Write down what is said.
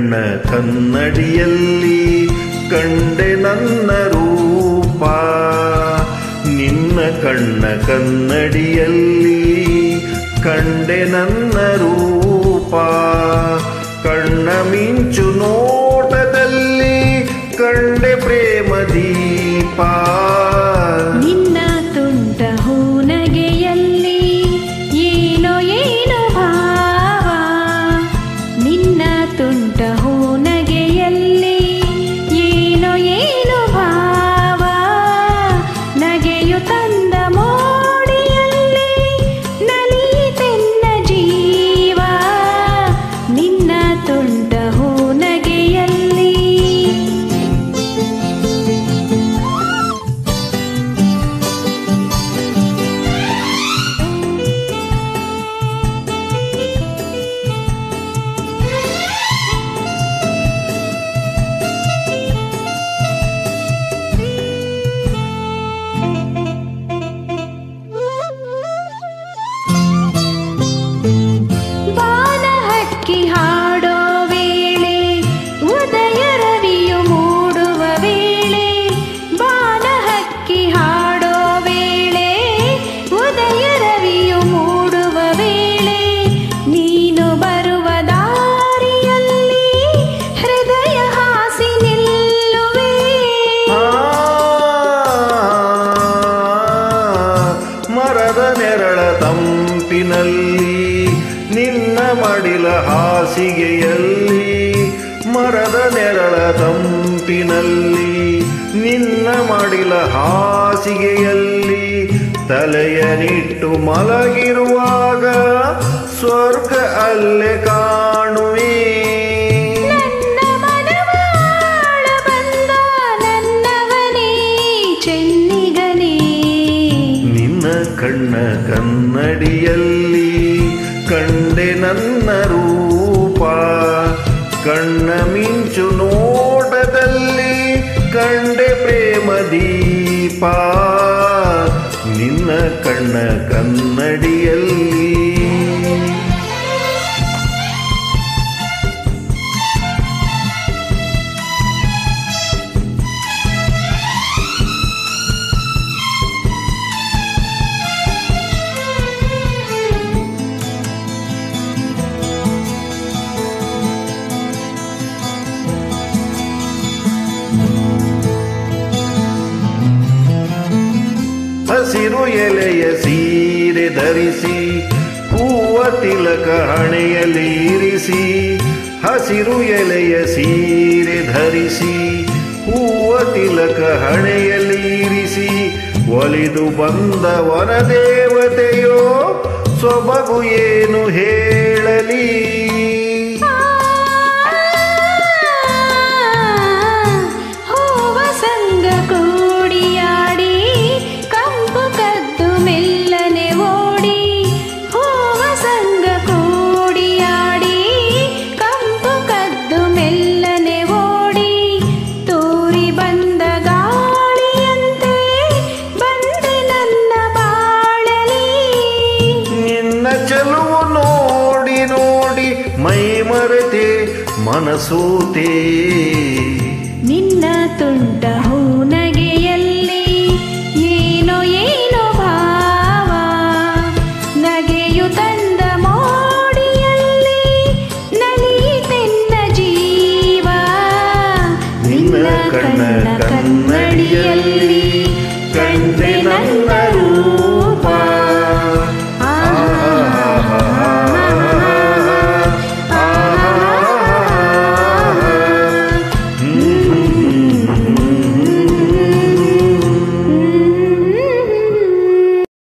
ಕಣ್ಣ ಕನ್ನಡಿಯಲ್ಲಿ ಕಂಡೆ ನನ್ನ ರೂಪ ನಿನ್ನ ಕಣ್ಣ ಕನ್ನಡಿಯಲ್ಲಿ ಕಂಡೆ ನನ್ನ ರೂಪ ಕಣ್ಣ ಮಿಂಚು ನೋಟದಲ್ಲಿ ಕಂಡೆ ಪ್ರೇಮ ದೀಪ ನಿನ್ನ ತುಂಟ ಹೂನಗೆಯಲ್ಲಿ ಏನೋ ಏನೋ ಭಾವ ನಿನ್ನ ತುಂಟ ಹೂನಗೆಯಲ್ಲಿ ಏನೋ ಏನೋ ಭಾವ ನಗೆಯು ತಂದ ಮೋಡಿಯಲ್ಲಿ ನಲಿತೆನ್ನ ಜೀವ ನಿನ್ನ ತುಂಟ ಹೂನಗೆಯಲ್ಲಿ ಬಾನ ಹಕ್ಕಿ ಹಾಡೋ ವೇಳೆ ಉದಯ ರವಿಯು ಮೂಡುವ ವೇಳೆ ಬಾನ ಹಕ್ಕಿ ಹಾಡೋ ವೇಳೆ ಉದಯ ರವಿಯು ಮೂಡುವ ವೇಳೆ ನೀನು ಬರುವ ದಾರಿಯಲ್ಲಿ ಹೃದಯ ಹಾಸಿ ನಿಲ್ಲುವೆ ಆ, ಮರದ ನೆರಳ ತಂಪಿನಲ್ಲಿ ನಿನ್ನ ಮಡಿಲ ಹಾಸಿಗೆಯಲ್ಲಿ ಮರದ ನೆರಳ ತಂಪಿನಲ್ಲಿ ನಿನ್ನ ಮಡಿಲ ಹಾಸಿಗೆಯಲ್ಲಿ ತಲೆಯನಿಟ್ಟು ಮಲಗಿರುವಾಗ ಸ್ವರ್ಗ ಅಲ್ಲೇ ಕಾಣುವೆ ನನ್ನ ಮನವಾಳ ಬಂದ ನನ್ನವನೇ ಚೆನ್ನಿಗನೇ ನಿನ್ನ ಕಣ್ಣ ಕನ್ನಡಿಯಲ್ಲಿ ಕಂಡೆ ನನ್ನ ರೂಪ ಕಣ್ಣ ಮಿಂಚು ನೋಟದಲ್ಲಿ ಕಂಡೆ ಪ್ರೇಮ ದೀಪ ನಿನ್ನ ಕಣ್ಣ ಕನ್ನಡಿಯಲ್ಲಿ ಹಸಿರು ಎಲೆಯ ಸೀರೆ ಧರಿಸಿ ಹೂವ ತಿಲಕ ಹಣೆಯಲ್ಲಿ ಇರಿಸಿ ಹಸಿರು ಎಲೆಯ ಸೀರೆ ಧರಿಸಿ ಹೂವ ತಿಲಕ ಹಣೆಯಲ್ಲಿ ಇರಿಸಿ ಒಲಿದು ಬಂದ ವನದೇವತೆಯೋ ಸೊಬಗು ಏನು ಹೇಳಲಿ ಹೂವ ಸಂಗ ಕೂಡಿಯಾಡಿ ಕಂಪು ಕದ್ದು ಮೆಲ್ಲನೆ ಓಡಿ ಹೂವ ಸಂಗ ಕೂಡಿಯಾಡಿ ಕಂಪು ಕದ್ದು ಮೆಲ್ಲನೆ ಓಡಿ ತೂರಿ ಬಂದ ಗಾಳಿಯಂತೆ ಬಂದೆ ನನ್ನ ಬಾಳಲಿ ನಿನ್ನ ಚೆಲುವು ನೋಡಿ ನೋಡಿ ಮೈ ಮರೆತೆ ಮನಸೂತೆ ನಿನ್ನ ತುಂಟ ಹೂನಗೆಯಲ್ಲಿ ಏನೋ ಏನೋ ಭಾವ ನಗೆಯು ತಂದ ಮೋಡಿಯಲ್ಲಿ ನಲಿತೆನ್ನ ಜೀವ ನಿನ್ನ ಕಣ್ಣ ಕನ್ನಡಿಯಲ್ಲಿ